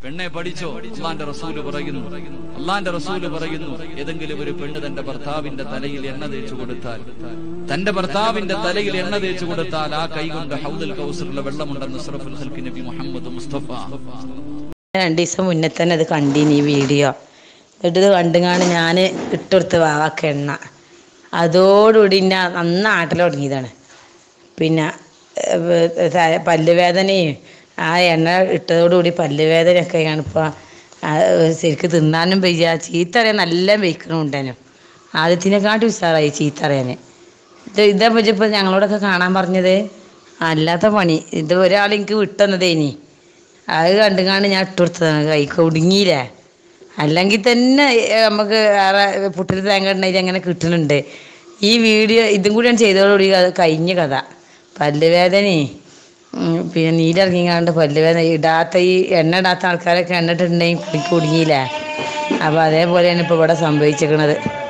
പെണ്ണെ പഠിച്ചോ അള്ളാന്റെ റസൂല് പറയുന്നു അള്ളാന്റെ റസൂല് പറയുന്നു ഏതെങ്കിലും ഒരു പെണ്ണ് തന്റെ ഭർത്താവിന്റെ തലയിൽ എണ്ണ തേച്ചു കൊടുത്താൽ തന്റെ ഭർത്താവിന്റെ തലയിൽ എണ്ണ തേച്ചു കൊടുത്താൽ ആ കൈ കൊണ്ട് ഹൗദൽ കൗസറിലെ വെള്ളമുണ്ടെന്ന് സറഫുൽ ഹൽക്കി നബി മുഹമ്മദ് മുസ്തഫ രണ്ടു ദിവസം മുന്നേ തന്നെ അത് കണ്ടീനി ഈ വീഡിയോ എന്നിട്ട് ഇത് കണ്ടുങ്ങാണ്ട് ഞാൻ ഇട്ടെടുത്ത് വാവാക്ക എണ്ണ അതോടുകൂടി എന്നെ നന്ന ആട്ടൽ തുടങ്ങിയതാണ് പിന്നെ ഏഹ്, ത- പല്ലുവേദനയും ആ എണ്ണ ഇട്ടതോടുകൂടി പല്ലുവേദനയൊക്കെ ഇപ്പോൾ ശരിക്ക് തിന്നാനും വയ്യ ചീത്ത അറിയാൻ നല്ല വെയ്ക്കണമുണ്ടേനും ആദ്യത്തിനെക്കാട്ടും ഉഷാറായി ചീത്ത അറിയാൻ ഇത് ഇതാ ഇപ്പോൾ ഞങ്ങളോടൊക്കെ കാണാൻ പറഞ്ഞത് അല്ലാത്ത പണി ഇത് ഒരാൾ എനിക്ക് വിട്ടുതന്നതേനി അത് കണ്ടുകാണ്ട് ഞാൻ ഇട്ടുകൊടുത്തതാണ് കൈക്ക് ഒടുങ്ങിയില്ലേ അല്ലെങ്കിൽ തന്നെ ഏ, നമുക്ക് വേറെ പുട്ടിൽ തേങ്ങ ഇടണതിൽ അങ്ങനെ കിട്ടുന്നുണ്ട് ഈ വീഡിയോ ഇതും കൂടിയാണ് ചെയ്തതോടുകൂടി അത് കഴിഞ്ഞ കഥ പല്ലുവേദനയും ഉം, പിന്നെ നീരിറങ്ങിങ്ങാണ്ട് പല്ലുവേദന ഇടാത്ത ഈ എണ്ണ ഇടാത്ത ആൾക്കാരൊക്കെ എണ്ണ ഇട്ടിട്ടുണ്ടെങ്കിൽ കുടുങ്ങിയില്ലേ അപ്പോൾ അതേപോലെയാണ് ഇപ്പോൾ ഇവിടെ സംഭവിച്ചിരിക്കുന്നത്